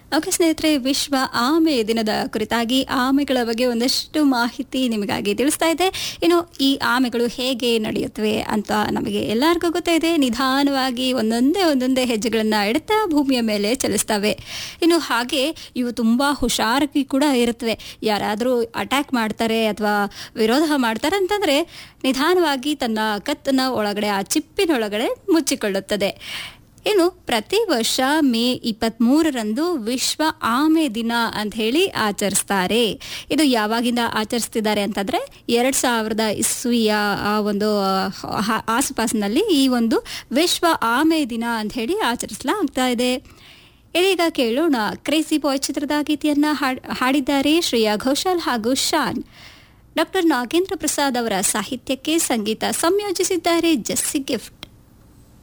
okay ಸ್ನೇಹಿತರೆ ವಿಶ್ವ ಆಮೆ ದಿನದ ಕುರಿತಾಗಿ ಆಮೆಗಳ ಬಗ್ಗೆ ಒಂದಷ್ಟು ಮಾಹಿತಿ ನಿಮಗಾಗಿ ತಿಳಿಸ್ತಾ ಇದೆ ಇನ್ನು ಈ ಆಮೆಗಳು ಹೇಗೆ ನಡೆಯುತ್ತವೆ ಅಂತ ನಮಗೆ ಎಲ್ಲರಿಗೂ ಗೊತ್ತೇ ಇದೆ ನಿಧಾನವಾಗಿ ಒಂದೊಂದೇ ಒಂದೊಂದೇ ಹೆಜ್ಜೆಗಳನ್ನು ಇಡುತ್ತಾ ಭೂಮಿಯ ಮೇಲೆ ಚಲಿಸ್ತವೆ ಇನ್ನು ಹಾಗೆ ಇವು ತುಂಬ ಹುಷಾರಾಗಿ ಕೂಡ ಇರುತ್ತವೆ ಯಾರಾದರೂ ಅಟ್ಯಾಕ್ ಮಾಡ್ತಾರೆ ಅಥವಾ ವಿರೋಧ ಮಾಡ್ತಾರೆ ಅಂತಂದರೆ ನಿಧಾನವಾಗಿ ತನ್ನ ಕತ್ತನ್ನ ಒಳಗಡೆ ಆ ಚಿಪ್ಪಿನೊಳಗಡೆ ಮುಚ್ಚಿಕೊಳ್ಳುತ್ತದೆ ಇನ್ನು ಪ್ರತಿ ವರ್ಷ ಮೇ ಇಪ್ಪತ್ತ್ಮೂರರಂದು ವಿಶ್ವ ಆಮೆ ದಿನ ಅಂತ ಹೇಳಿ ಆಚರಿಸ್ತಾರೆ ಇದು ಯಾವಾಗಿಂದ ಆಚರಿಸ್ತಿದ್ದಾರೆ ಅಂತಂದ್ರೆ ಎರಡ್ ಸಾವಿರದ ಇಸ್ವಿಯ ಆ ಒಂದು ಆ- ಆಸುಪಾಸಿನಲ್ಲಿ ಈ ಒಂದು ವಿಶ್ವ ಆಮೆ ದಿನ ಅಂತ ಹೇಳಿ ಆಚರಿಸಲಾಗ್ತಾ ಇದೆ ಇದೀಗ ಕೇಳೋಣ ಕ್ರೇಜಿ ಬಾಯ್ ಚಿತ್ರದ ಗೀತೆಯನ್ನ ಹಾಡ್- ಹಾಡಿದ್ದಾರೆ ಶ್ರೇಯಾ ಘೋಷಾಲ್ ಹಾಗೂ ಶಾನ್ ಡಾಕ್ಟರ್ ನಾಗೇಂದ್ರ ಪ್ರಸಾದ್ ಅವರ ಸಾಹಿತ್ಯಕ್ಕೆ ಸಂಗೀತ ಸಂಯೋಜಿಸಿದ್ದಾರೆ ಜಸ್ಸಿ ಗಿಫ್ಟ್